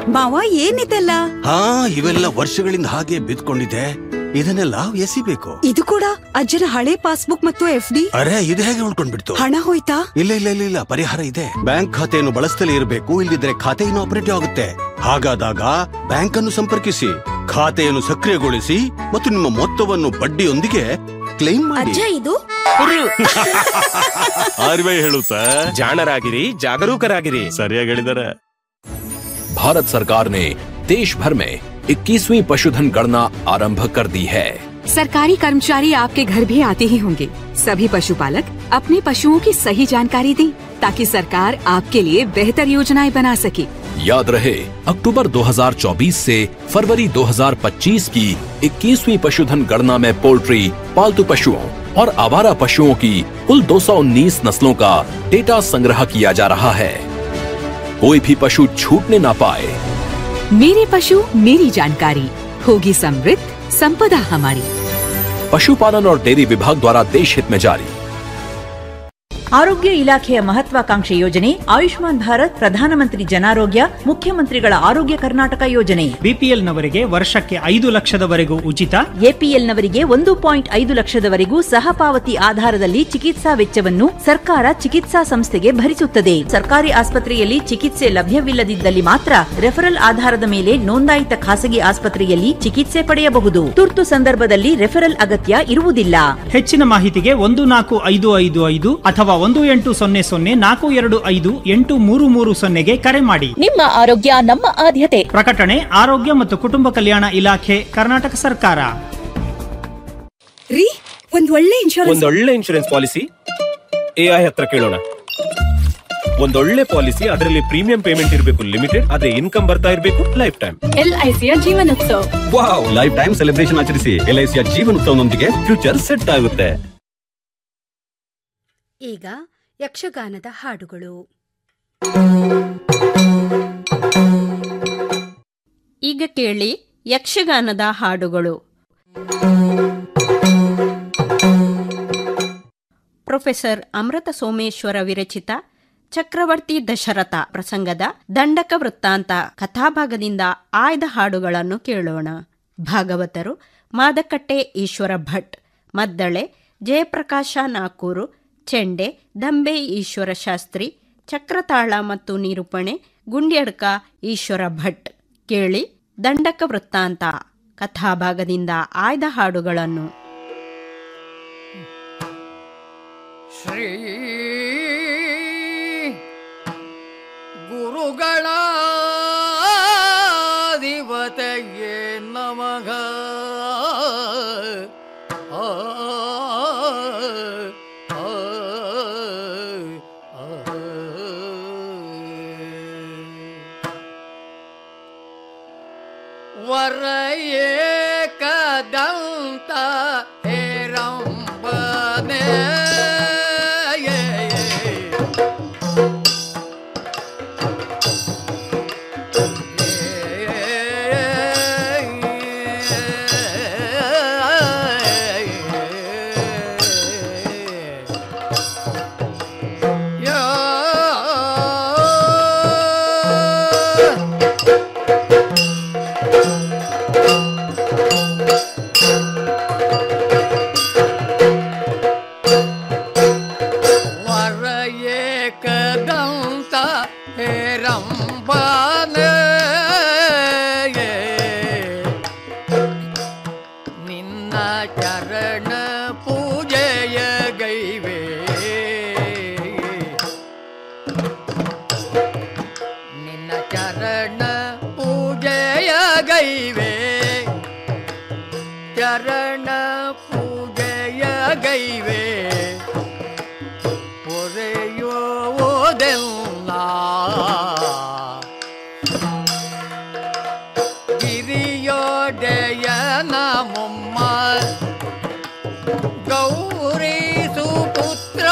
ಮಾವ ಏನಿದೆಲ್ಲ ಹಾ ಇವೆಲ್ಲ ವರ್ಷಗಳಿಂದ ಹಾಗೆ ಬಿದ್ಕೊಂಡಿದೆ ಇದನ್ನೆಲ್ಲ ಎಸಿಬೇಕು ಇದು ಕೂಡ ಅಜ್ಜನ ಹಳೆ ಪಾಸ್ಬುಕ್ ಮತ್ತು ಎಫ್ ಡಿ ಅರೆ ಇದು ಹೇಗೆ ಉಳ್ಕೊಂಡ್ಬಿಡ್ತು ಹಣ ಹೋಯ್ತಾ ಇಲ್ಲ ಇಲ್ಲ ಇಲ್ಲ ಇಲ್ಲ ಪರಿಹಾರ ಇದೆ ಬ್ಯಾಂಕ್ ಖಾತೆಯನ್ನು ಬಳಸ್ತಲೇ ಇರಬೇಕು ಇಲ್ಲದಿದ್ರೆ ಖಾತೆ ಇನಾಪರೇಟಿವ್ ಆಗುತ್ತೆ ಹಾಗಾದಾಗ ಬ್ಯಾಂಕ್ ಅನ್ನು ಸಂಪರ್ಕಿಸಿ ಖಾತೆಯನ್ನು ಸಕ್ರಿಯಗೊಳಿಸಿ ಮತ್ತು ನಿಮ್ಮ ಮೊತ್ತವನ್ನು ಬಡ್ಡಿಯೊಂದಿಗೆ ಕ್ಲೈಮ್ ಮಾಡಿ ಇದು ಆರ್ವೇ ಹೇಳುತ್ತಾ ಜಾಣರಾಗಿರಿ ಜಾಗರೂಕರಾಗಿರಿ ಸರಿಯಾಗಿ ಹೇಳಿದಾರೆ भारत सरकार ने देश भर में 21वीं पशुधन गणना आरंभ कर दी है सरकारी कर्मचारी आपके घर भी आते ही होंगे सभी पशुपालक अपने पशुओं की सही जानकारी दें ताकि सरकार आपके लिए बेहतर योजनाएं बना सके याद रहे अक्टूबर 2024 से फरवरी 2025 की 21वीं पशुधन गणना में पोल्ट्री पालतू पशुओं और आवारा पशुओं की कुल 219 नस्लों का डेटा संग्रह किया जा रहा है कोई भी पशु छूटने ना पाए मेरे पशु मेरी जानकारी होगी समृद्ध संपदा हमारी पशुपालन और डेयरी विभाग द्वारा देश हित में जारी ಆರೋಗ್ಯ ಇಲಾಖೆಯ ಮಹತ್ವಾಕಾಂಕ್ಷೆ ಯೋಜನೆ ಆಯುಷ್ಮಾನ್ ಭಾರತ್ ಪ್ರಧಾನಮಂತ್ರಿ ಜನಾರೋಗ್ಯ ಮುಖ್ಯಮಂತ್ರಿಗಳ ಆರೋಗ್ಯ ಕರ್ನಾಟಕ ಯೋಜನೆ ಬಿಪಿಎಲ್ ನವರಿಗೆ ವರ್ಷಕ್ಕೆ ಐದು ಲಕ್ಷದವರೆಗೂ ಉಚಿತ ಎಪಿಎಲ್ ನವರಿಗೆ ಒಂದು ಪಾಯಿಂಟ್ ಐದು ಲಕ್ಷದವರೆಗೂ ಸಹಪಾವತಿ ಆಧಾರದಲ್ಲಿ ಚಿಕಿತ್ಸಾ ವೆಚ್ಚವನ್ನು ಸರ್ಕಾರ ಚಿಕಿತ್ಸಾ ಸಂಸ್ಥೆಗೆ ಭರಿಸುತ್ತದೆ ಸರ್ಕಾರಿ ಆಸ್ಪತ್ರೆಯಲ್ಲಿ ಚಿಕಿತ್ಸೆ ಲಭ್ಯವಿಲ್ಲದಿದ್ದಲ್ಲಿ ಮಾತ್ರ ರೆಫರಲ್ ಆಧಾರದ ಮೇಲೆ ನೋಂದಾಯಿತ ಖಾಸಗಿ ಆಸ್ಪತ್ರೆಯಲ್ಲಿ ಚಿಕಿತ್ಸೆ ಪಡೆಯಬಹುದು ತುರ್ತು ಸಂದರ್ಭದಲ್ಲಿ ರೆಫರಲ್ ಅಗತ್ಯ ಇರುವುದಿಲ್ಲ ಹೆಚ್ಚಿನ ಮಾಹಿತಿಗೆ ಒಂದು ನಾಲ್ಕು ಐದು ಐದು ಐದು ಅಥವಾ ಒಂದು ಎಂಟು ಸೊನ್ನೆ ಸೊನ್ನೆ ನಾಲ್ಕು ಎರಡು ಐದು ಎಂಟು ಮೂರು ಮೂರು ಸೊನ್ನೆಗೆ ಕರೆ ಮಾಡಿ ನಿಮ್ಮ ಆರೋಗ್ಯ ನಮ್ಮ ಆದ್ಯತೆ ಪ್ರಕಟಣೆ ಆರೋಗ್ಯ ಮತ್ತು ಕುಟುಂಬ ಕಲ್ಯಾಣ ಇಲಾಖೆ ಕರ್ನಾಟಕ ಸರ್ಕಾರ ರೀ ಒಂದ್ ಒಳ್ಳೆ ಇನ್ಶೂರೆನ್ಸ್ ಒಂದೊಳ್ಳೆ ಇನ್ಶೂರೆನ್ಸ್ ಪಾಲಿಸಿ ಎಐ ಹತ್ರ ಕೇಳೋಣ ಒಂದೊಳ್ಳೆ ಪಾಲಿಸಿ ಅದರಲ್ಲಿ ಪ್ರೀಮಿಯಂ ಪೇಮೆಂಟ್ ಇರಬೇಕು ಲಿಮಿಟೆಡ್ ಆದ್ರೆ ಇನ್ಕಮ್ ಬರ್ತಾ ಇರಬೇಕು ಲೈಫ್ ಟೈಮ್ ಎಲ್ಐಸಿಯ ಜೀವನೋತ್ಸವ ವಾವ್ ಲೈಫ್ ಟೈಮ್ ಸೆಲೆಬ್ರೇಷನ್ ಆಚರಿಸಿ ಎಲ್ಐಸಿಯ ಜೀವನೋತ್ಸವನೊಂದಿಗೆ ಫ್ಯೂಚರ್ ಸೆಟ್ ಆಗುತ್ತೆ ಈಗ ಯಕ್ಷಗಾನದ ಹಾಡುಗಳು ಈಗ ಕೇಳಿ ಯಕ್ಷಗಾನದ ಹಾಡುಗಳು ಪ್ರೊಫೆಸರ್ ಅಮೃತ ಸೋಮೇಶ್ವರ ವಿರಚಿತ ಚಕ್ರವರ್ತಿ ದಶರಥ ಪ್ರಸಂಗದ ದಂಡಕ ವೃತ್ತಾಂತ ಕಥಾಭಾಗದಿಂದ ಆಯ್ದ ಹಾಡುಗಳನ್ನು ಕೇಳೋಣ ಭಾಗವತರು ಮಾದಕಟ್ಟೆ ಈಶ್ವರ ಭಟ್ ಮದ್ದಳೆ ಜಯಪ್ರಕಾಶ ನಾಕೂರು ಚೆಂಡೆ ದಂಬೆ ಈಶ್ವರ ಶಾಸ್ತ್ರಿ ಚಕ್ರತಾಳ ಮತ್ತು ನಿರೂಪಣೆ ಗುಂಡ್ಯಡ್ಕ ಈಶ್ವರ ಭಟ್ ಕೇಳಿ ದಂಡಕ ವೃತ್ತಾಂತ ಕಥಾಭಾಗದಿಂದ ಆಯ್ದ ಹಾಡುಗಳನ್ನು ಶ್ರೀ ಗುರುಗಳ ದಿವತೆಯೇ ನಮಗ ಆ, ಆ, ಆ. ವರ ಏಕದಂತ ಹೇರಂಬನೆ ವರ ಏಕದಂತ ಹೇರಂಬನೆ ನಿನ್ನ ಚರಣ ಪೂಜೆಯ ಗೈವೆ ನಿನ್ನ ಚರಣ ಪೂಜೆಯ ಗೈವೆ ಚರಣ ಪೂಜೆಯ ಗೈವೆ ಪೊರೆಯೋದೆಲ್ಲ ಗಿರಿಯೋಡೆಯನ ಮೊಮ್ಮ ಗೌರಿ ಸುಪುತ್ರ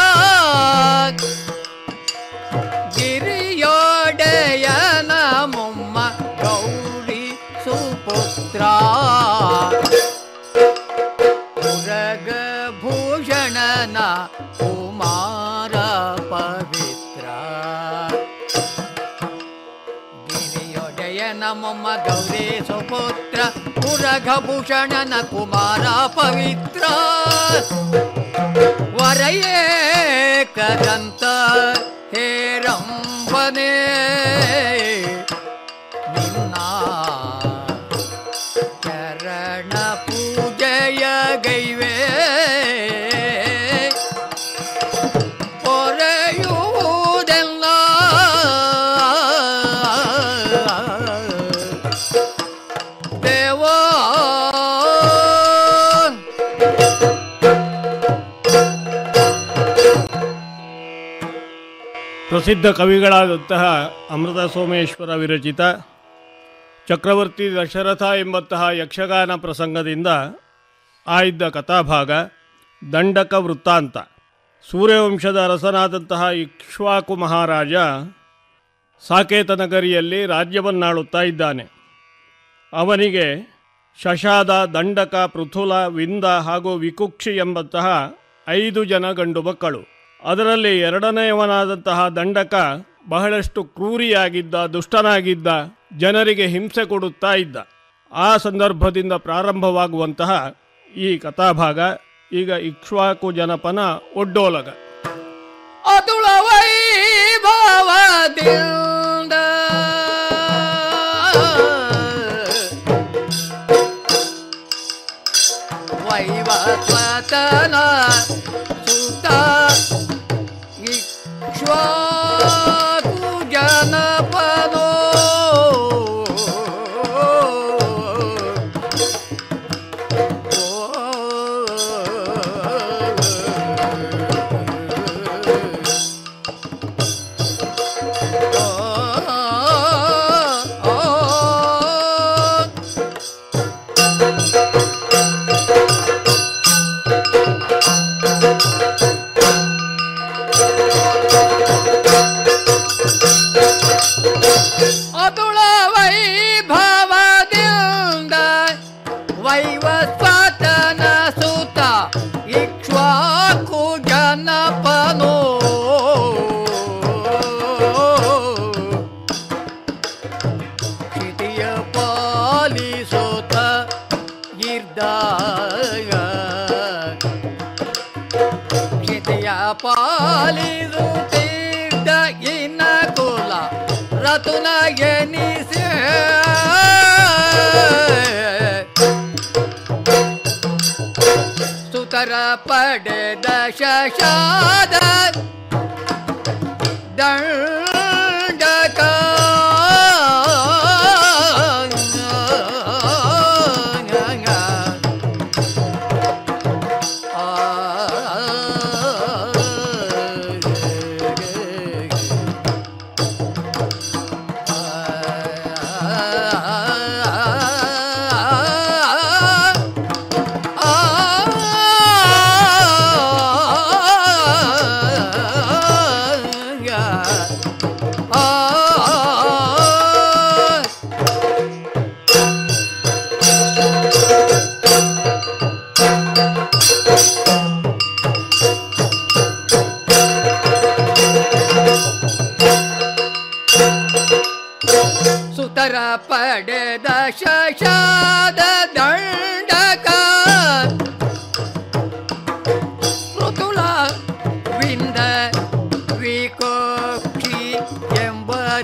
ಗಿರಿಯೋಡೆಯನ ಮೊಮ್ಮ ಗೌರಿ ಸುಪುತ್ರ ಗೆಳೆಯನ ಮೊಮ್ಮ ಗೌರಿ ಸುಪುತ್ರ ಪುರಘಭೂಷಣನ ಕುಮಾರ ಪವಿತ್ರ ವರಯೇಕದಂತ ಹೇರಂಬನೇ ನಿನ್ನ ಚರಣ ಪೂಜೆಯ ಗೈವೆ ಪೊರೆಯುವುದೆಲ್ಲ ದೇವಾ ಪ್ರಸಿದ್ಧ ಕವಿಗಳಾದಂತಹ ಅಮೃತ ಸೋಮೇಶ್ವರ ವಿರಚಿತ ಚಕ್ರವರ್ತಿ ದಶರಥ ಎಂಬಂತಹ ಯಕ್ಷಗಾನ ಪ್ರಸಂಗದಿಂದ ಆಯ್ದ ಕಥಾಭಾಗ ದಂಡಕ ವೃತ್ತಾಂತ ಸೂರ್ಯವಂಶದ ಅರಸನಾದಂತಹ ಇಕ್ಷ್ವಾಕು ಮಹಾರಾಜ ಸಾಕೇತ ನಗರಿಯಲ್ಲಿ ರಾಜ್ಯವನ್ನಾಳುತ್ತಾ ಇದ್ದಾನೆ ಅವನಿಗೆ ಶಶಾದ ದಂಡಕ ಪೃಥುಲ ವಿಂದ ಹಾಗೂ ವಿಕುಕ್ಷಿ ಎಂಬಂತಹ ಐದು ಜನ ಗಂಡು ಮಕ್ಕಳು ಅದರಲ್ಲಿ ಎರಡನೆಯವನಾದಂತಹ ದಂಡಕ ಬಹಳಷ್ಟು ಕ್ರೂರಿಯಾಗಿದ್ದ ದುಷ್ಟನಾಗಿದ್ದ ಜನರಿಗೆ ಹಿಂಸೆ ಕೊಡುತ್ತಾ ಇದ್ದ ಆ ಸಂದರ್ಭದಿಂದ ಪ್ರಾರಂಭವಾಗುವಂತಹ ಈ ಕಥಾಭಾಗ ಈಗ ಇಕ್ಷ್ವಾಕು ಜನಪನ ಒಡ್ಡೋಲಗ ಅತುಳ ವೈಭವದಿಂದ ವೈವಸ್ವತನ ಸುತ ಇಕ್ಷ್ವಾಕು ಜನಪದೋ ಅತುಳ ವೈಭವದಿಂದ ವೈವಸ್ವತನ ಸುತ ಇಕ್ಷ್ವಾಕು ಜನಪನೋ ಕ್ಷಿತಿಯ ಪಾಲಿಸುತ್ತ ಇದ್ದಾಗ ಕ್ಷಿತಿಯ ಪಾಲಿಸುತ್ತಿದ್ದ ಇನ್ನ ಕುಲ ರತುನ ಎನಿಸಿ ಸುತರ ಪಡೆದ ಶಶಾದ ದಂಡಕ ಸುತರ ಪಡೆದ ಶಶಾದ ದಂಡಕ ಮೃದುಳ ವಿಂದ ವಿಕೋಕ್ಷಿ ಎಂಬರ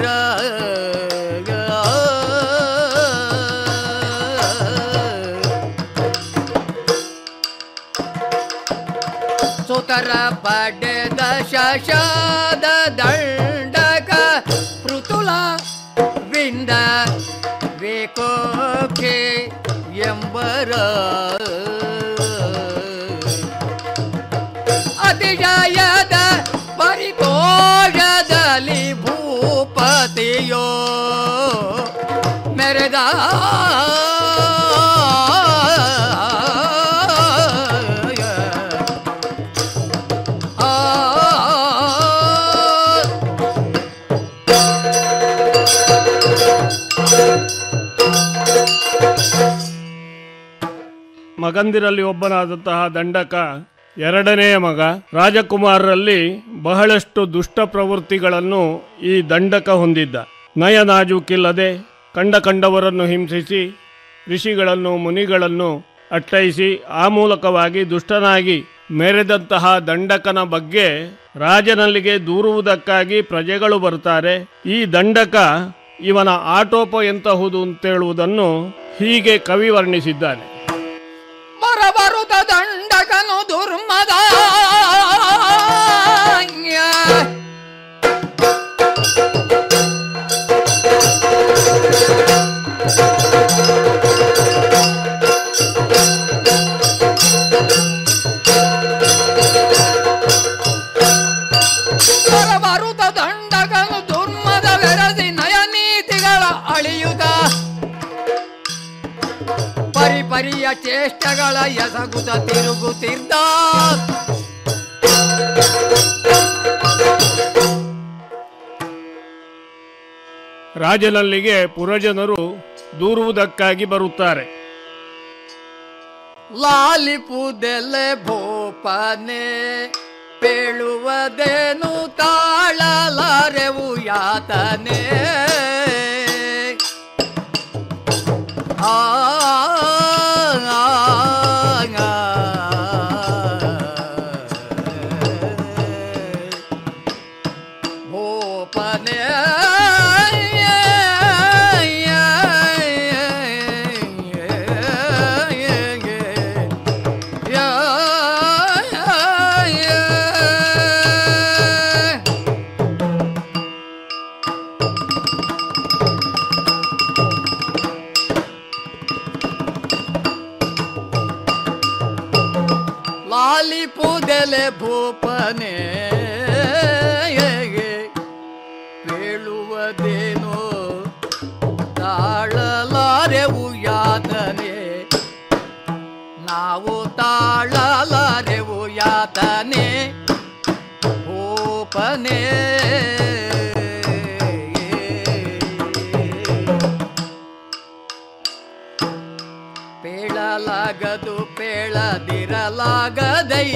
ಸುತರ ಪಡೆದ ಶಶಾದ ದಂಡಕ ಪೃಥುಲ ವಿಂದ ವೇಕೋಕ್ಷೆ ಎಂಬರ ಅತಿಶಯದ ಪರಿತೋಷದಲ್ಲಿ ಭೂಪತಿಯೋ ಮೆರೆದ ಮಗಂದಿರಲ್ಲಿ ಒಬ್ಬನಾದಂತಹ ದಂಡಕ ಎರಡನೆಯ ಮಗ ರಾಜಕುಮಾರರಲ್ಲಿ ಬಹಳಷ್ಟು ದುಷ್ಟ ಪ್ರವೃತ್ತಿಗಳನ್ನು ಈ ದಂಡಕ ಹೊಂದಿದ್ದ ನಯ ನಾಜೂಕಿಲ್ಲದೆ ಕಂಡ ಕಂಡವರನ್ನು ಹಿಂಸಿಸಿ ಋಷಿಗಳನ್ನು ಮುನಿಗಳನ್ನು ಅಟ್ಟೈಸಿ ಆ ಮೂಲಕವಾಗಿ ದುಷ್ಟನಾಗಿ ಮೆರೆದಂತಹ ದಂಡಕನ ಬಗ್ಗೆ ರಾಜನಲ್ಲಿಗೆ ದೂರುವುದಕ್ಕಾಗಿ ಪ್ರಜೆಗಳು ಬರ್ತಾರೆ ಈ ದಂಡಕ ಇವನ ಆಟೋಪ ಎಂತಹುದು ಅಂತೇಳುವುದನ್ನು ಹೀಗೆ ಕವಿ ವರ್ಣಿಸಿದ್ದಾನೆ ಬರಬರುತ ದಂಡಕನು ದುರ್ಮದ ಬರಬರುತ ದಂಡಕನು ದುರ್ಮದ ಬೆರಸಿ ನಯನೀತಿಗಳ ಅಳಿಯುತ್ತ ಪರಿ ಪರಿಯ ಚೇಷ್ಟಗಳ ಎಸಗುತ್ತ ತಿರುಗುತ್ತಿದ್ದ ರಾಜನಲ್ಲಿಗೆ ಪುರಜನರು ದೂರುವುದಕ್ಕಾಗಿ ಬರುತ್ತಾರೆ ಲಾಲಿಪುದೆಲೆ ಭೋಪನೆ ಪೇಳುವುದೇನು ತಾಳಲಾರೆವು ಯಾತನೆ ಆ ಆ, ಆ, ಭೋಪನೆ ಲಾಲಿಪುದೆಲೆ ಭೂಪನೆ ಬೀಳುವುದೇನೋ ತಾಳಲಾರೆವು ಯಾತನೆ ನಾವು ತಾಳಲಾರೆವು ಯಾತನೆ ಭೂಪನೆ ಪೇಳಲಾಗದು ಪೇಳದಿರಲಾಗದೈ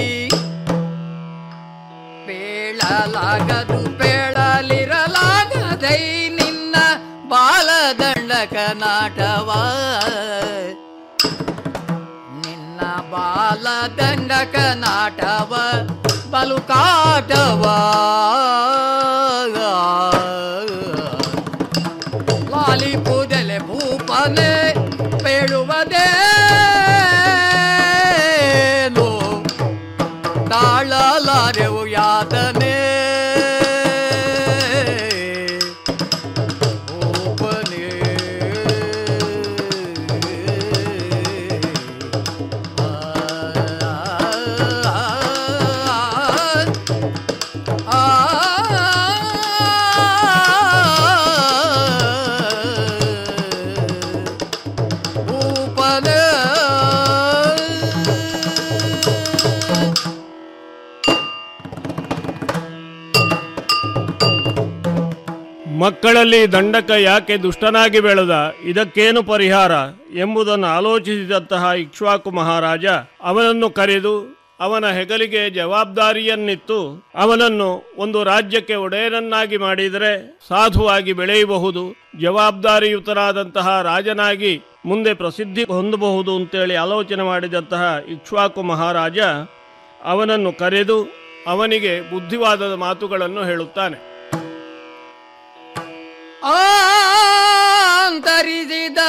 ಪೇಳಲಾಗದು ಪೇಳಲಿರಲಾಗದೈ ನಿನ್ನ ಬಾಲದಂಡಕ ನಾಟವ ನಿನ್ನ ಬಾಲದಂಡಕ ನಾಟವ ಬಲು ಕಾಟವ ಲಾಲಿ ಪೂಜಲೆ ಭೂಪನೆ ಪೇಳುವುದೇನು ತಾಳಲಾರೆವು ಯಾತನೆ ಭೂಪನೆ ಆ ಭೂಪನೆ ಮಕ್ಕಳಲ್ಲಿ ದಂಡಕ ಯಾಕೆ ದುಷ್ಟನಾಗಿ ಬೆಳೆದ ಇದಕ್ಕೇನು ಪರಿಹಾರ ಎಂಬುದನ್ನು ಆಲೋಚಿಸಿದಂತಹ ಇಕ್ಷ್ವಾಕು ಮಹಾರಾಜ ಅವನನ್ನು ಕರೆದು ಅವನ ಹೆಗಲಿಗೆ ಜವಾಬ್ದಾರಿಯನ್ನಿತ್ತು ಅವನನ್ನು ಒಂದು ರಾಜ್ಯಕ್ಕೆ ಒಡೆಯನನ್ನಾಗಿ ಮಾಡಿದರೆ ಸಾಧುವಾಗಿ ಬೆಳೆಯಬಹುದು ಜವಾಬ್ದಾರಿಯುತನಾದಂತಹ ರಾಜನಾಗಿ ಮುಂದೆ ಪ್ರಸಿದ್ಧಿ ಹೊಂದಬಹುದು ಅಂತೇಳಿ ಆಲೋಚನೆ ಮಾಡಿದಂತಹ ಇಕ್ಷ್ವಾಕು ಮಹಾರಾಜ ಅವನನ್ನು ಕರೆದು ಅವನಿಗೆ ಬುದ್ಧಿವಾದದ ಮಾತುಗಳನ್ನು ಹೇಳುತ್ತಾನೆ ಆಂತರಿಸಿದ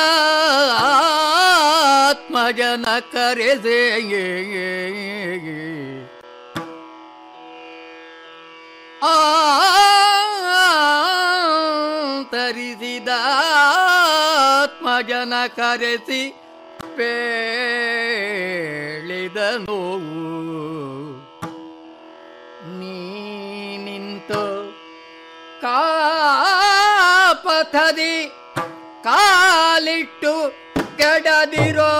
ಆತ್ಮಜನ ಕರೆಸೆ ಆಂತರಿಸಿದ ಆತ್ಮಜನ ಕರೆಸಿ ಪೇಳಿದನು ನೀ ನಿಂತು ಕಾಪಥದಿ ಕಾಲಿಟ್ಟು ಕೆಡದಿರೋ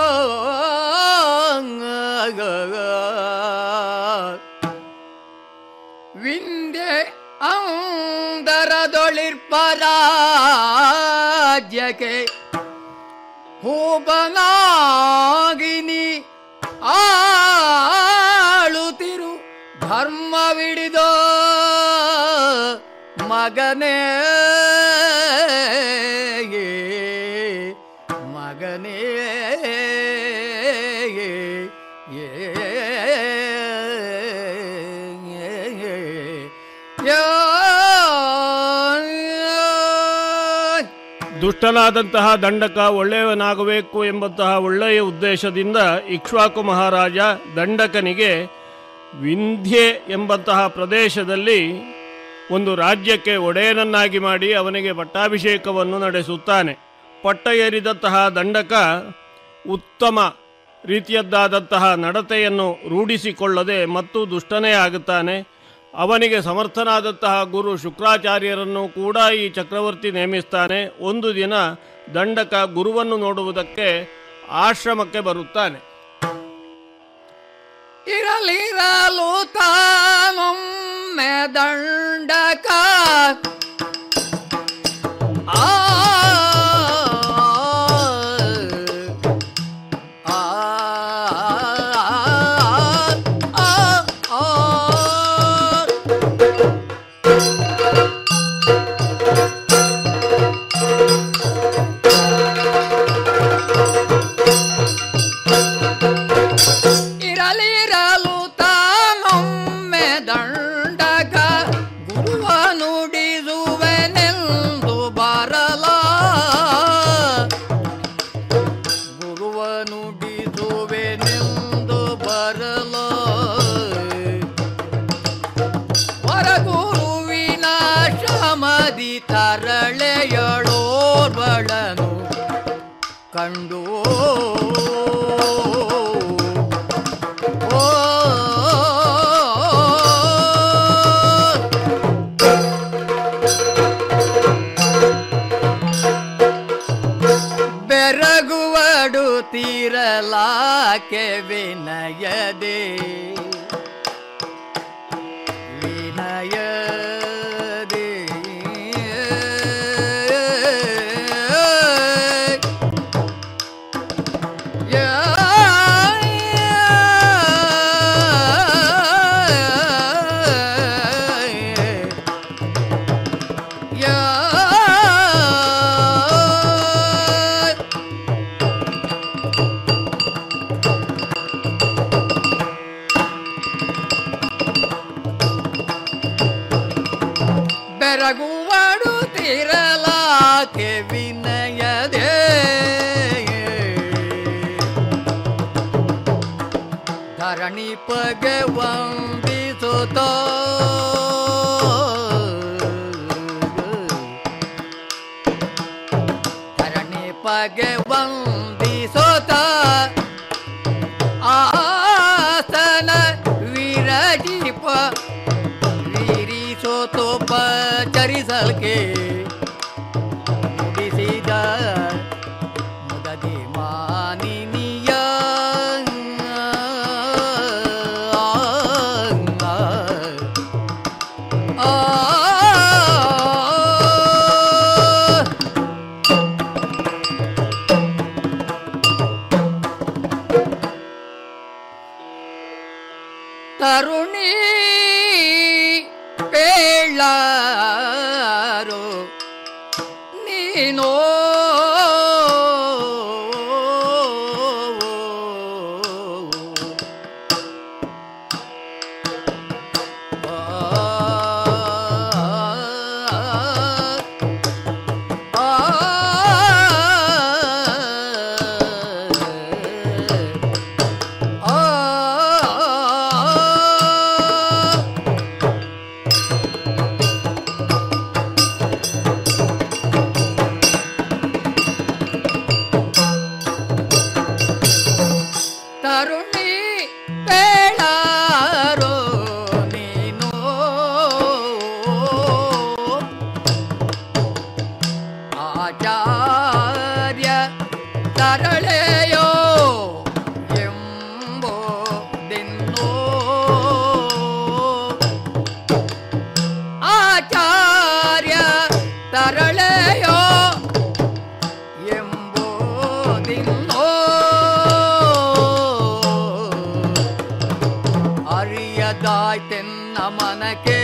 ವಿಂದೆ ಅಂದರದೊಳಿರ್ಪರಾಜ್ಯಕ್ಕೆ ಹೂಬನಾಗಿನಿ ಆಳುತ್ತಿರು ಧರ್ಮವಿಡಿದೋ ಮಗನೇ ದುಷ್ಟನಾದಂತಹ ದಂಡಕ ಒಳ್ಳೆಯವನಾಗಬೇಕು ಎಂಬಂತಹ ಒಳ್ಳೆಯ ಉದ್ದೇಶದಿಂದ ಇಕ್ಷ್ವಾಕು ಮಹಾರಾಜ ದಂಡಕನಿಗೆ ವಿಂಧ್ಯೆ ಎಂಬಂತಹ ಪ್ರದೇಶದಲ್ಲಿ ಒಂದು ರಾಜ್ಯಕ್ಕೆ ಒಡೆಯನನ್ನಾಗಿ ಮಾಡಿ ಅವನಿಗೆ ಪಟ್ಟಾಭಿಷೇಕವನ್ನು ನಡೆಸುತ್ತಾನೆ ಪಟ್ಟ ಏರಿದಂತಹ ದಂಡಕ ಉತ್ತಮ ರೀತಿಯದ್ದಾದಂತಹ ನಡತೆಯನ್ನು ರೂಢಿಸಿಕೊಳ್ಳದೆ ಮತ್ತು ದುಷ್ಟನೇ ಆಗುತ್ತಾನೆ ಅವನಿಗೆ ಸಮರ್ಥನಾದಂತಹ ಗುರು ಶುಕ್ರಾಚಾರ್ಯರನ್ನು ಕೂಡ ಈ ಚಕ್ರವರ್ತಿ ನೇಮಿಸ್ತಾನೆ ಒಂದು ದಿನ ದಂಡಕ ಗುರುವನ್ನು ನೋಡುವುದಕ್ಕೆ ಆಶ್ರಮಕ್ಕೆ ಬರುತ್ತಾನೆ ಇರಲಿರಲು ತಾನೊಮ್ಮೆ ದಂಡಕ ಆ ಆ, ಆ, ಆ, ಇರಲಿರಲು ತಾನೊಮ್ಮೆ ದಂಡಕ ಗುರುವ ನುಡಿಸುವೆನೆಂದು ಬರಲ ಗುರುವ ನುಡಿಸುವೆನೆಂದು ಬರಲ ಹೊರಗುರುವಿನ ಶ್ರಮದಿ ತರಳೆಯಳೋರ್ಬಳನು ಕಂಡು ಓ ಬೆರಗುವಡುತ್ತಿರಲಾಕೆ ವಿನಯದೆ ವಿನಯದೆ ಬೆರಗುವಡುತ್ತಿರಲಾಕೆ ವಿನಯದೆ ಧರಣಿ ಪಗೆ ವಂದಿಸುತ್ತ ಧರಣಿ ಪಗೆ ವಂದಿಸುತ್ತ ಆಸನ ವಿರಜಿಪ ವೀರಿಸೋತೋಪ ಚರಿಸಲ್ಕೆ ನುಡಿಸಿದ ಮುದದಿ ಮಾನಿನಿಯ ಆ ತರುಣಿ ಪೇಳಾರೋ ನೀನೋ ತರುಣಿ ಬೇಳಾರೋ ನೀನು ಆಚಾರ್ಯ ತರಳೆಯೋ ಎಂಬುದಿನ್ನೋ ಆಚಾರ್ಯ ತರಳೆಯೋ ಎಂಬುದಿನ್ನೋ ಅರಿಯದಾಯ್ತೆನ್ನ ಮನಕ್ಕೆ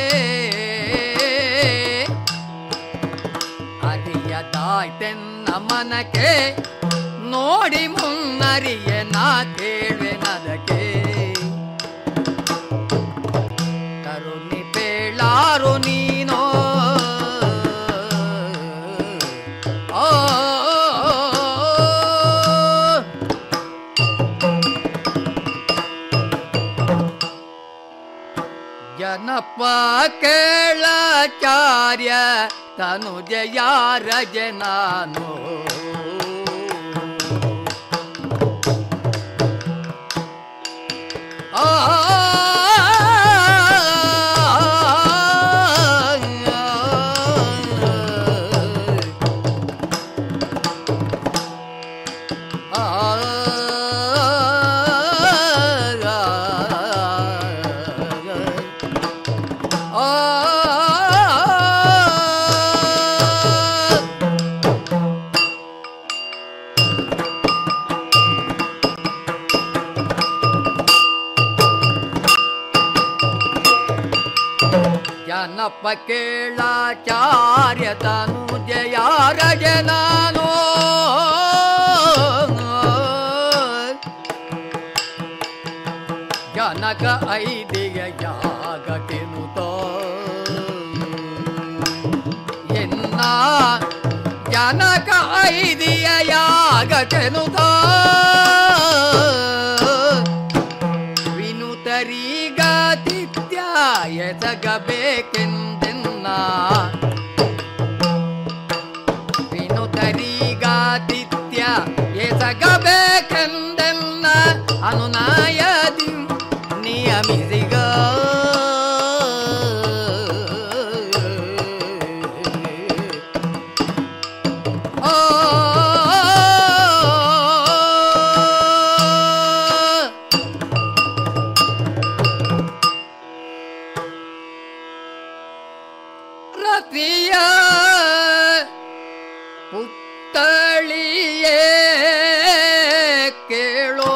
ಅರಿಯದಾಯ್ತೆನ್ನ ಮನಕ್ಕೆ ನೋಡಿ ಮುನ್ನರಿಯ ನಾ ಕೇಳುವೆನದಕ್ಕೆ ಕರುಣಿ ಪೇಳಾರು ನೀನೋ ಆ ತನುಜಯ ರಜನಾನು ಆ ಜನಪ್ಪ ಕೇಳಾಚಾರ್ಯ ತನು ಜಯಾರ ಜನಾನೋ ಜನಕ ಐದಿಯ ಯಾಗತೆನುತೋ ಎನ್ನ ಜನಕ ಐದಿಯ ಯಾಗತೆನುತೋ ವಿನುತರಿಗಾತಿಥ್ಯ ಎಸಗಬೇಕೆಂದೆನ್ನ ವಿನುತರಿಗಾತಿಥ್ಯ ಎಸಗಬೇಕೆಂದೆನ್ನ ಅನುನಾಯದಿ ನಿಯಮಿಸಿಗ ರತಿಯ ಪುತ್ತಳಿಯೇ ಕೇಳೋ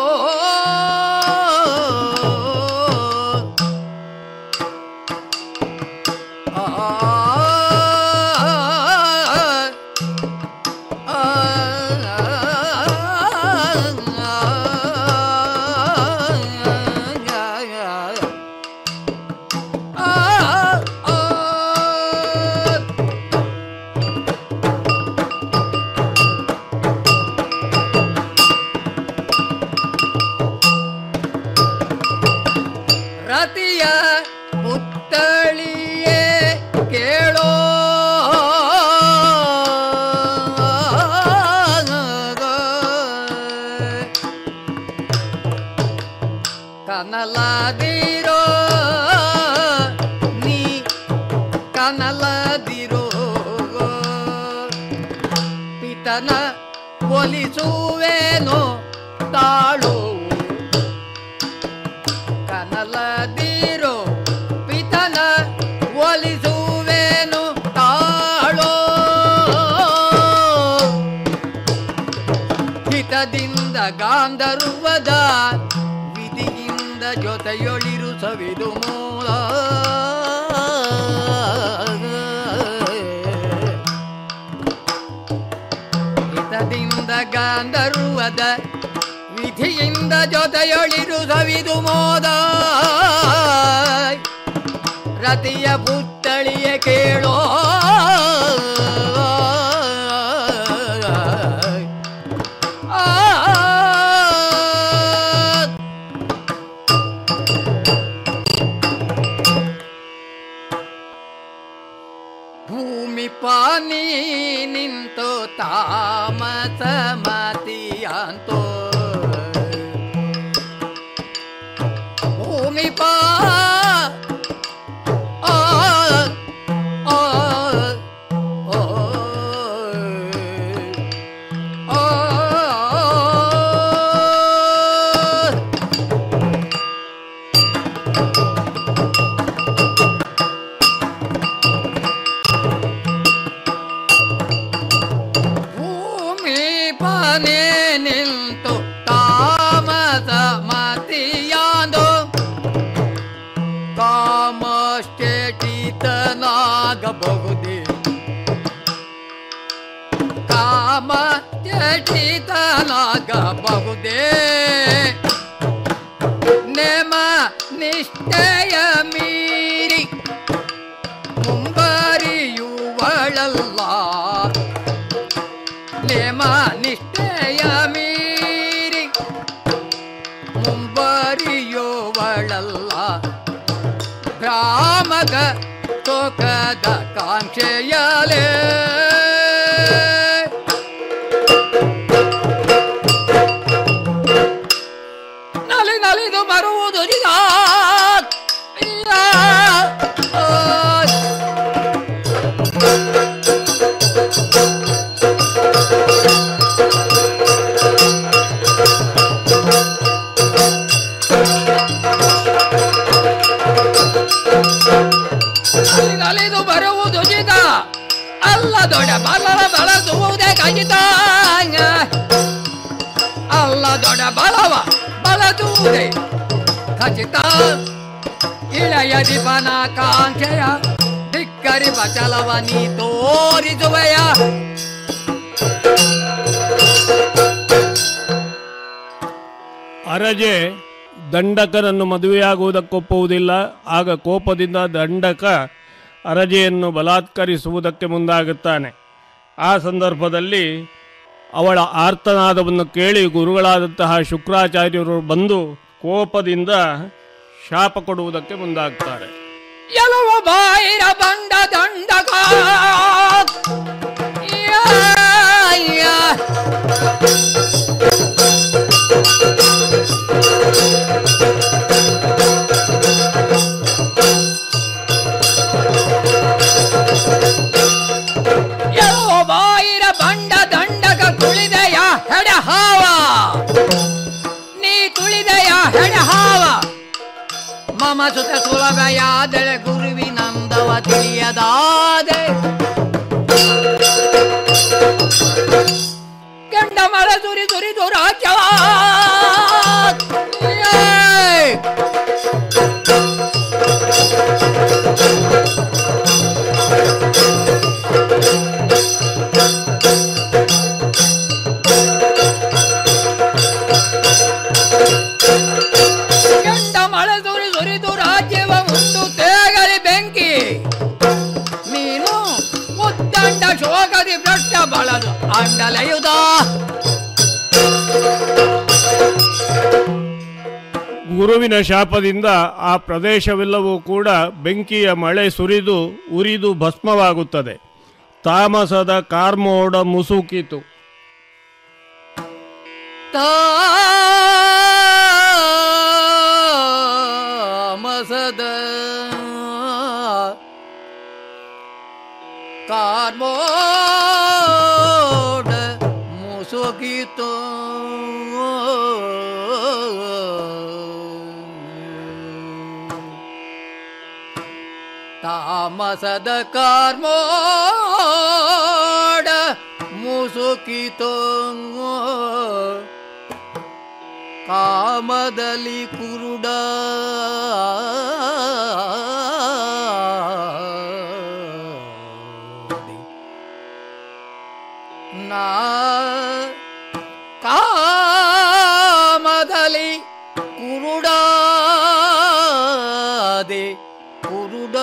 ರತಿಯ ಪುತ್ತಳಿಯೇ ಕೇಳೋ ಕನಲದಿರೋ ನೀ ಕನಲದಿರೋ ಪಿತನ ಒಲಿಸುವೇನೋ ತಾಳು ಕನಲದಿರೋ ಪಿತನ ಒಲಿಸುವೇನು ತಾಳೋ ಹಿತದಿಂದ ಗಾಂಧರ್ವದ ವಿಧಿಯಿಂದ ಜೊತೆಯೊಳಿರು ಸವಿದು ಮೂಲ ಹಿತದಿಂದ ಗಾಂಧರ್ವದ ವಿಧಿಯಿಂದ ಜೊತೆಯೊಳಿರು ಸವಿದು ಮೋದ ರತಿಯ ಪುತ್ತಳಿಯ ಕೇಳೋ ಭೂಮಿ ಪಾನಿ ನಿಂತು ತಾಮಸ ಮತಿಯಂತೋ ಭೂಮಿ ಪಾ ಆ, ಆ, ಆ, ಆ. ಭೂಮಿ ಪನೆ ನಿಂತು ತಾಮಸ ಮತಿಯಾಂದು ಕಾಮಶ್ಚೇಟಿತನಾಗಬಹುದೇ ಕಾಮ ಚಟಿತನಾಗಬಹುದೇ ನೇಮ ನಿಷ್ಠೆಯ ಮೀರಿ ಮುಂಬರಿಯುವಳಲ್ಲ ನೇಮ ನಿಷ್ಠೆಯ ಮೀರಿ ಮುಂಬರಿಯುವಳಲ್ಲ ಭ್ರಾಮಕ ಶೋಕದ ಕಾಂಕ್ಷೆಯಲೇ ನಲಿ ನಲಿದು ಬರುವುದು ನಿಜ ನಲಿ ನಲಿದು ಬರುವುದು ನಿಜ ಅಲ್ಲ ದೊಡ್ಡ ಬಲರ ಬಳಸುವುದೇ ಖಚಿತ ಅಲ್ಲ ದೊಡ್ಡ ಬಲವ ಬಳಸುವುದೇ ಖಚಿತ ಇಳೆಯ ದಿಪನ ಕಾಂಕ್ಷೆಯ ಧಿಕ್ಕರಿ ಬಚಲವ ನೀ ತೋರಿಸುವೆಯ ಅರಜೆ ದಂಡಕನನ್ನು ಮದುವೆಯಾಗುವುದಕ್ಕೊಪ್ಪುವುದಿಲ್ಲ ಆಗ ಕೋಪದಿಂದ ದಂಡಕ ಅರಜೆಯನ್ನು ಬಲಾತ್ಕರಿಸುವುದಕ್ಕೆ ಮುಂದಾಗುತ್ತಾನೆ ಆ ಸಂದರ್ಭದಲ್ಲಿ ಅವಳ ಆರ್ತನಾದವನ್ನು ಕೇಳಿ ಗುರುಗಳಾದಂತಹ ಶುಕ್ರಾಚಾರ್ಯರು ಬಂದು ಕೋಪದಿಂದ ಶಾಪ ಕೊಡುವುದಕ್ಕೆ ಮುಂದಾಗ್ತಾರೆ ಎಲವ ಬಾಯಿರ ಬಂಡ ದಂಡಕ ಯಾ, ಯಾ. ಎಲವ ಬಾಯಿರ ಬಂಡ ದಂಡಕ ತುಳಿದೆಯ ಹೆಡ ಹಾವ ನೀ ತುಳಿದೆಯ ಹೆಡ ಹಾವ ಮಮ ಸುತ ಸುಲಭಯಾದಳೆ ಗುರುವಿನಂದವ ತಿಳಿಯದಾದೆ ಗಂಡ ಮರ ಸುರಿ ಸುರಿದು ರಾಜ್ಯವ ಗಂಡ ಮಳೆ ಸುರಿ ಸುರಿದು ರಾಜ್ಯವ ಮುಂದು ತೇಗಲಿ ಬೆಂಕಿ ನೀನು ಮುದ್ದಂಡ ಶೋಕದಿ ಭ್ರಷ್ಟ ಬಳದು ಅಂಡಲೆಯುದ ಗುರುವಿನ ಶಾಪದಿಂದ ಆ ಪ್ರದೇಶವೆಲ್ಲವೂ ಕೂಡ ಬೆಂಕಿಯ ಮಳೆ ಸುರಿದು ಉರಿದು ಭಸ್ಮವಾಗುತ್ತದೆ ತಾಮಸದ ಕಾರ್ಮೋಡ ಮುಸುಕಿತು ತಾಮಸದ ಕಾರ್ಮೋಡ ಮುಸುಕಿತು ತಾಮಸದ ಕಾರ್ಮೋಡ ಮುಸುಕಿತು ಕಾಮದಲ್ಲಿ ಕುರುಡ ನಾ ಕಾಮದಲ್ಲಿ ಕುರುಡಾದೆ ಕುರುಡ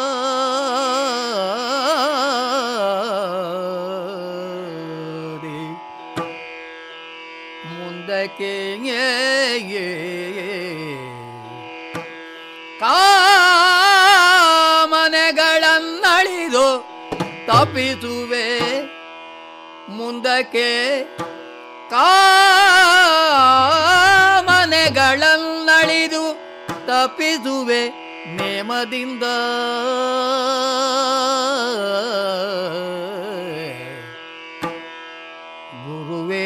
ಮುಂದಕ್ಕೆ ಕಾಮನೆಗಳನ್ನಳಿದು ತಪ್ಪಿಸುವೆ ಮುಂದಕ್ಕೆ ಕಾಮನೆಗಳನ್ನಳಿದು ತಪ್ಪಿಸುವೆ ನೇಮದಿಂದ ಗುರುವೇ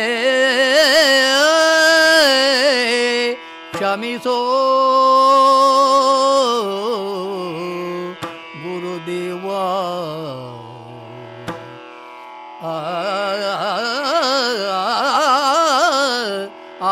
ಕ್ಷಮಿಸೋ ಗುರುದೇವಾ ಆ ಆ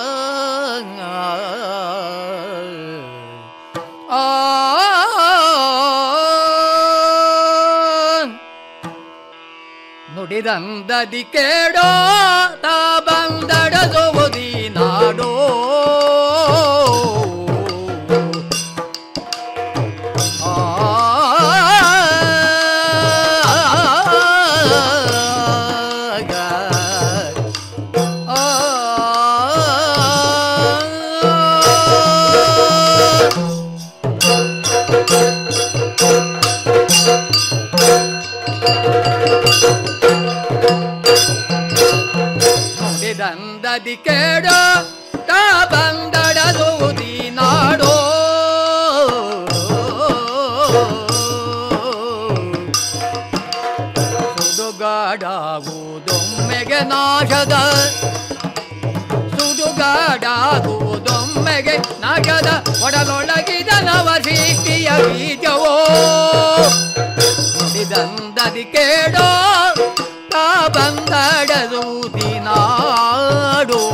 ನುಡಿದಂದದಿ ಕೇಡೋ ತಾ ಬಂದಡದೋದಿ ನಾಡೋ ಆ ನುಡಿದಂದದಿ ಕೇಡು ತಾ ಬಂದಡದುದಿ ನಾಡೋ ಸುಡುಗಾಡಾಗುವುದೊಮ್ಮೆಗೆ ನಾಶದ ಸುಡುಗಾಡಾಗುವುದೊಮ್ಮೆಗೆ ನಾಶದ ಒಡಲೊಳಗಿದ ನವಸೀಟಿಯ ಬೀಜವೋ ನುಡಿದಂದದಿ ಕೇಡೋ ತಾ ಬಂದಡದುದಿ ನಾಡೋ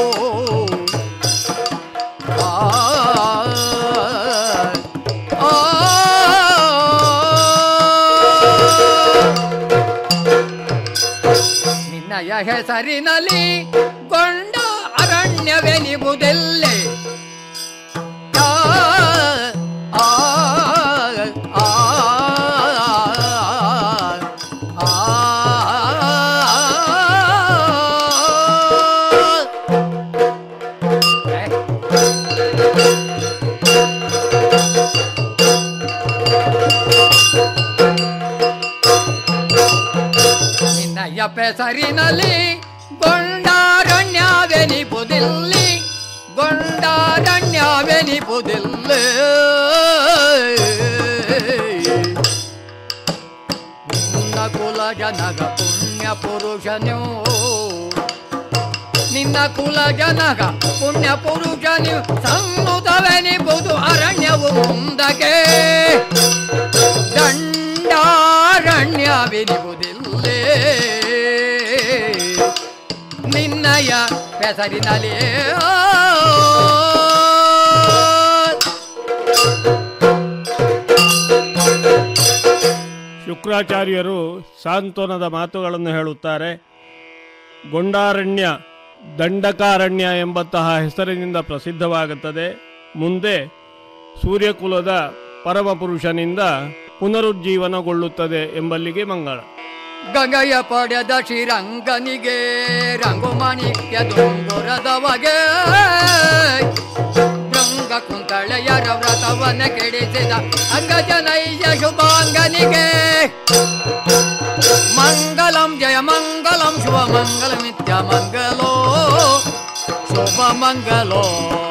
ಆ ಆ ನಿನ್ನಯ ಹೆಸರಿನಲ್ಲಿ ಕೊಂಡ ಅರಣ್ಯವೆನಿಬುದೆಲ್ಲೆ ಆ ಆ ಆ ನಿನ್ನಯ್ಯ ಪೆಸರಿನಲ್ಲಿ ಗೊಂಡಾರಣ್ಯವೆನಿಪುದಿಲ್ಲಿ ಗೊಂಡಾರಣ್ಯವೆನಿಪುದಿಲ್ಲಿ ನಿನ್ನ ಕುಲ ಜನಗ ಪುಣ್ಯ ಪುರುಷನು ನಿನ್ನ ಕುಲ ಜನಗ ಪುಣ್ಯ ಪುರುಷನು ಸನ್ನುತವೆನಿಬುದು ಅರಣ್ಯವು ಮುಂದಕ್ಕೆ ದಂಡಾರಣ್ಯವೆನಿಬುದಿಲ್ಲೇ ನಿನ್ನಯ ಹೆಸರಿನಲ್ಲಿ ಶುಕ್ರಾಚಾರ್ಯರು ಸಾಂತ್ವನದ ಮಾತುಗಳನ್ನು ಹೇಳುತ್ತಾರೆ ಗೊಂಡಾರಣ್ಯ ದಂಡಕಾರಣ್ಯ ಎಂಬಂತಹ ಹೆಸರಿನಿಂದ ಪ್ರಸಿದ್ಧವಾಗುತ್ತದೆ ಮುಂದೆ ಸೂರ್ಯಕುಲದ ಪರಮಪುರುಷನಿಂದ ಪುನರುಜ್ಜೀವನಗೊಳ್ಳುತ್ತದೆ ಎಂಬಲ್ಲಿಗೆ ಮಂಗಳ ಗಂಗಯ ಪಡೆದ ಶ್ರೀರಂಗನಿಗೆ ರಂಗುಮಣಿಯ ದುಂಗುರದವಗೆ ಭೃಂಗ ಕುಂತಳೆಯರ ವ್ರತವನ್ನ ಕೆಡಿಸಿದ ಅಂಗಜನಯ್ಯ ಶುಭಾಂಗನಿಗೆ ಮಂಗಲಂ ಜಯ ಮಂಗಲಂ ಶುಭ ಮಂಗಲ ನಿತ್ಯ ಮಂಗಲೋ ಶುಭ ಮಂಗಲೋ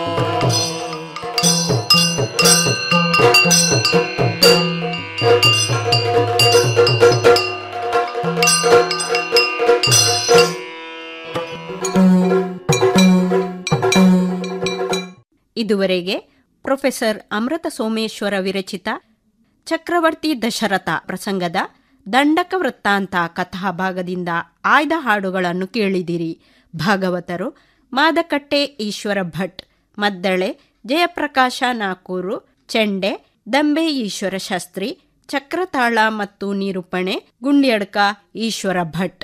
ಇದುವರೆಗೆ ಪ್ರೊಫೆಸರ್ ಅಮೃತ ಸೋಮೇಶ್ವರ ವಿರಚಿತ ಚಕ್ರವರ್ತಿ ದಶರಥ ಪ್ರಸಂಗದ ದಂಡಕ ವೃತ್ತಾಂತ ಕಥಾಭಾಗದಿಂದ ಆಯ್ದ ಹಾಡುಗಳನ್ನು ಕೇಳಿದಿರಿ ಭಾಗವತರು ಮಾದಕಟ್ಟೆ ಈಶ್ವರ ಭಟ್ ಮದ್ದಳೆ ಜಯಪ್ರಕಾಶ ನಾಕೂರು ಚೆಂಡೆ ದಂಬೆ ಈಶ್ವರ ಶಾಸ್ತ್ರಿ ಚಕ್ರತಾಳ ಮತ್ತು ನಿರೂಪಣೆ ಗುಂಡ್ಯಡ್ಕ ಈಶ್ವರ ಭಟ್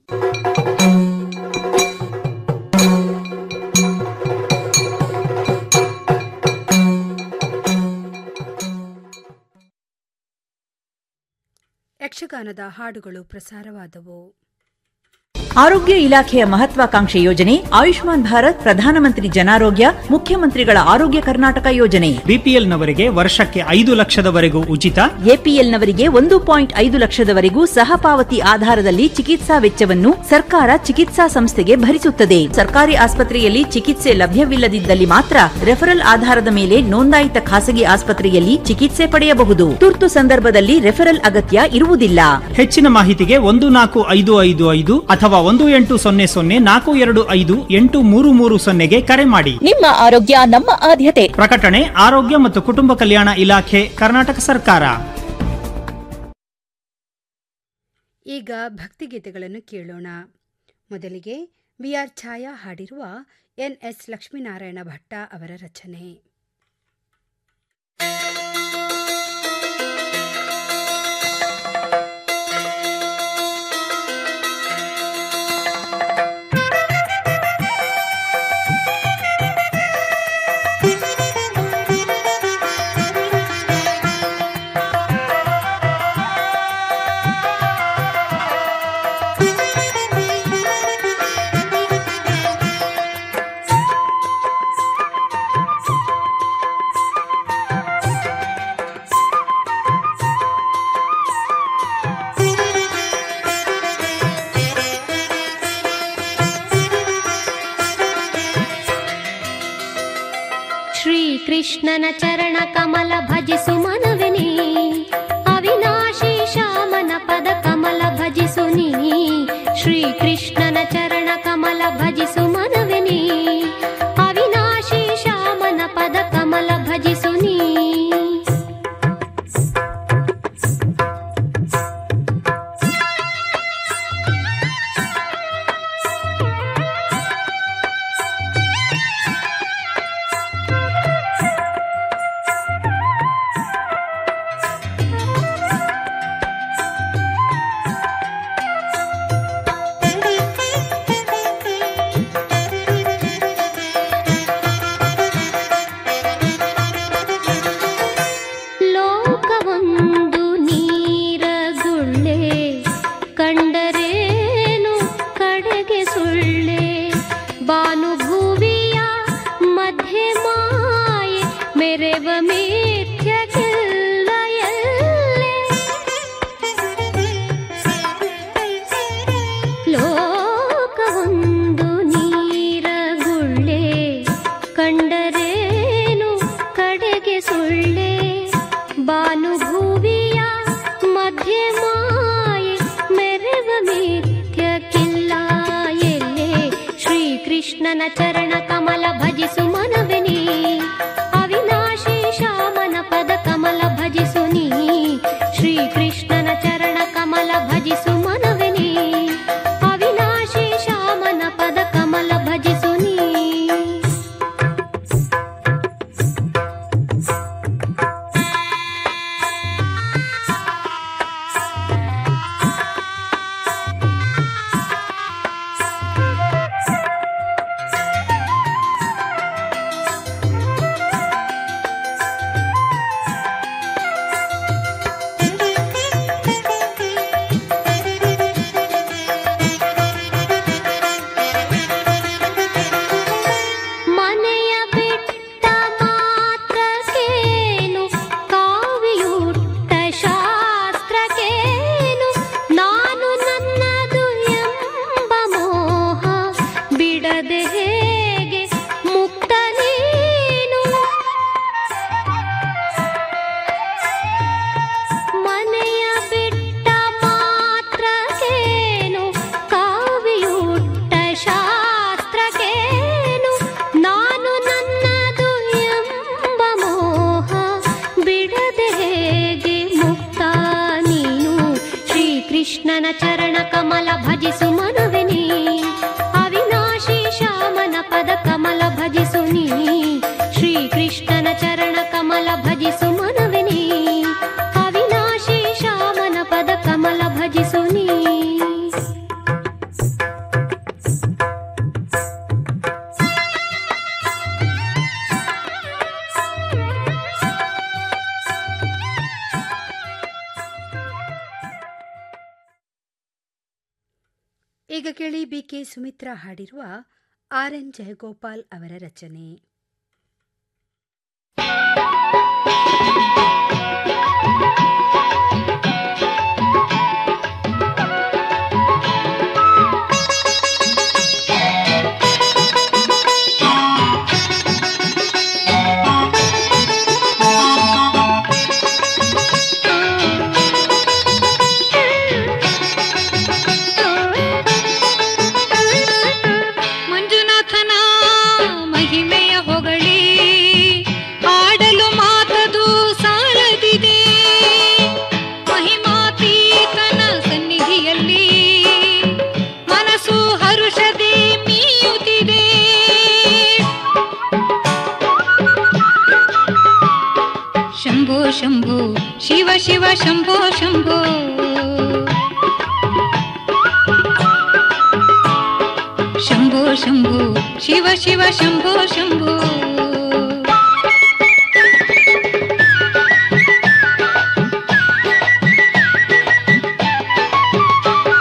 ಯಕ್ಷಗಾನದ ಹಾಡುಗಳು ಪ್ರಸಾರವಾದವು ಆರೋಗ್ಯ ಇಲಾಖೆಯ ಮಹತ್ವಾಕಾಂಕ್ಷೆ ಯೋಜನೆ ಆಯುಷ್ಮಾನ್ ಭಾರತ್ ಪ್ರಧಾನಮಂತ್ರಿ ಜನಾರೋಗ್ಯ ಮುಖ್ಯಮಂತ್ರಿಗಳ ಆರೋಗ್ಯ ಕರ್ನಾಟಕ ಯೋಜನೆ ಬಿಪಿಎಲ್ನವರಿಗೆ ವರ್ಷಕ್ಕೆ ಐದು ಲಕ್ಷದವರೆಗೂ ಉಚಿತ ಎಪಿಎಲ್ನವರಿಗೆ ಒಂದು ಪಾಯಿಂಟ್ ಐದು ಲಕ್ಷದವರೆಗೂ ಸಹಪಾವತಿ ಆಧಾರದಲ್ಲಿ ಚಿಕಿತ್ಸಾ ವೆಚ್ಚವನ್ನು ಸರ್ಕಾರ ಚಿಕಿತ್ಸಾ ಸಂಸ್ಥೆಗೆ ಭರಿಸುತ್ತದೆ ಸರ್ಕಾರಿ ಆಸ್ಪತ್ರೆಯಲ್ಲಿ ಚಿಕಿತ್ಸೆ ಲಭ್ಯವಿಲ್ಲದಿದ್ದಲ್ಲಿ ಮಾತ್ರ ರೆಫರಲ್ ಆಧಾರದ ಮೇಲೆ ನೋಂದಾಯಿತ ಖಾಸಗಿ ಆಸ್ಪತ್ರೆಯಲ್ಲಿ ಚಿಕಿತ್ಸೆ ಪಡೆಯಬಹುದು ತುರ್ತು ಸಂದರ್ಭದಲ್ಲಿ ರೆಫರಲ್ ಅಗತ್ಯ ಇರುವುದಿಲ್ಲ ಹೆಚ್ಚಿನ ಮಾಹಿತಿಗೆ ಒಂದು ನಾಲ್ಕು ಐದು ಐದು ಐದು ಅಥವಾ ಒಂದು ಎಂಟು ಸೊನ್ನೆ ಸೊನ್ನೆ ನಾಲ್ಕು ಎರಡು ಐದು ಎಂಟು ಮೂರು ಮೂರು ಸೊನ್ನೆಗೆ ಕರೆ ಮಾಡಿ ನಿಮ್ಮ ಆರೋಗ್ಯ ನಮ್ಮ ಆದ್ಯತೆ ಪ್ರಕಟಣೆ ಆರೋಗ್ಯ ಮತ್ತು ಕುಟುಂಬ ಕಲ್ಯಾಣ ಇಲಾಖೆ ಕರ್ನಾಟಕ ಸರ್ಕಾರ ಈಗ ಭಕ್ತಿಗೀತೆಗಳನ್ನು ಕೇಳೋಣ ಮೊದಲಿಗೆ ಬಿ ಆರ್ ಛಾಯಾ ಹಾಡಿರುವ ಎನ್ ಎಸ್ ಲಕ್ಷ್ಮೀನಾರಾಯಣ ಭಟ್ಟ ಅವರ ರಚನೆ ಕೃಷ್ಣನ ಚರಣ ಕಮಲ ಭಜಿಸು ಮನವಿನಿ ಅವಿನಾಶಿ ಶ್ಯಾಮನ ಪದ ಕಮಲ ಭಜಿಸು ನೀ ಶ್ರೀ ಕೃಷ್ಣನ ಚರಣ ಕಮಲ ಭಜಿಸು ಮನವಿನಿ ಅವಿನಾಶಿ ಶ್ಯಾಮನ ಪದ ಕಮಲ ಭಜಿಸು ನೀ ಲೋಕವೊಂದು ನೀರಗುಳ್ಳೆ ಕಂಡರೇನು ಕಡೆಗೆ ಸುಳ್ಳೆ ಭಾನುಭುವಿಯ ಮಧ್ಯೆ ಮಾಯೆ ಮೆರೆವ ಮಿಥ್ಯಕ್ಕೆಲ್ಲ ಎಲ್ಲೆ ಲೋಕವೊಂದು ನೀರಗುಳ್ಳೆ ಕಂಡರೇನು ಕಡೆಗೆ ಸುಳ್ಳೆ ಭಾನುಭುವಿಯ ಮಧ್ಯೆ ಮಾಯೆ ಮೆರವ ಮಿಥ್ಯಕ್ಕಿಲ್ಲ ಎಲ್ಲೆ ಶ್ರೀಕೃಷ್ಣನ ಚರಣ ಕಮಲ ಭಜಿಸು ಮನವೆನಿ ಅವಿನಾಶಿ ಶ್ಯಾಮನ ಪದ ಕಮಲ ಭಜಿಸು ನೀ ಶ್ರೀಕೃಷ್ಣನ ಚರಣ ಕಮಲ ಭಜಿಸು ಮನವೆನಿ ಅವಿನಾಶಿ ಶ್ಯಾಮನ ಪದ ಕಮಲ ಭಜಿಸು ನೀ ಮನೆಯ ಬಿಟ್ಟ ಮಾತ್ರಕ್ಕೇನು ಕಾವಿಯುಟ್ಟ ಶಾಸ್ತ್ರಕ್ಕೇನು ನಾನು ನನ್ನದು ಎಂಬ ಮೋಹ ಬಿಡದೆ ಹೇಗೆ ಮುಕ್ತ ನೀನು ಮನೆಯ ಬಿಟ್ಟ ಮಾತ್ರಕ್ಕೇನು ಕಾವಿಯುಟ್ಟ ಶಾಸ್ತ್ರಕ್ಕೇನು ನಾನು ನನ್ನದು ಎಂಬ ಮೋಹ ಬಿಡದೆ ಹೇಗೆ ಮುಕ್ತ ನೀನು ಶ್ರೀಕೃಷ್ಣನ ಚರಣ ಕಮಲ ಭಜಿಸು ಮನವೆನಿ ಅವಿನಾಶಿ ಶ್ಯಾಮನ ಪದ ಕಮಲ ಭಜಿಸು ನೀ ಶ್ರೀಕೃಷ್ಣನ ಚರಣ ಕಮಲ ಭಜಿಸು ಮನವೆನಿ ಅವಿನಾಶಿ ಶ್ಯಾಮನ ಪದ ಕಮಲ ಭಜಿಸು ನೀ ಈಗ ಕೇಳಿ ಬಿ ಕೆ ಸುಮಿತ್ರಾ ಹಾಡಿರುವ ಆರ್ ಎನ್ ಜಯಗೋಪಾಲ್ ಅವರ ರಚನೆ ಮಂಜುನಾಥನ ಮಹಿಮೆಯ ಹೊಗಳಿ ಆಡಲು ಮಾತದು ಸಾಲದಿದೆ ಮಹಿಮಾತೀತನ ಸನ್ನಿಧಿಯಲ್ಲಿ ಮನಸ್ಸು ಹರುಷದೆ ಮೀಯುತ್ತಿದೆ ಶಂಭೋ ಶಂಭೋ ಶಿವ ಶಿವ ಶಂಭೋ ಶಂಭೋ ಶಂಭೋ ಶಂಭೋ ಶಿವ ಶಿವ ಶಂಭೋ ಶಂಭೋ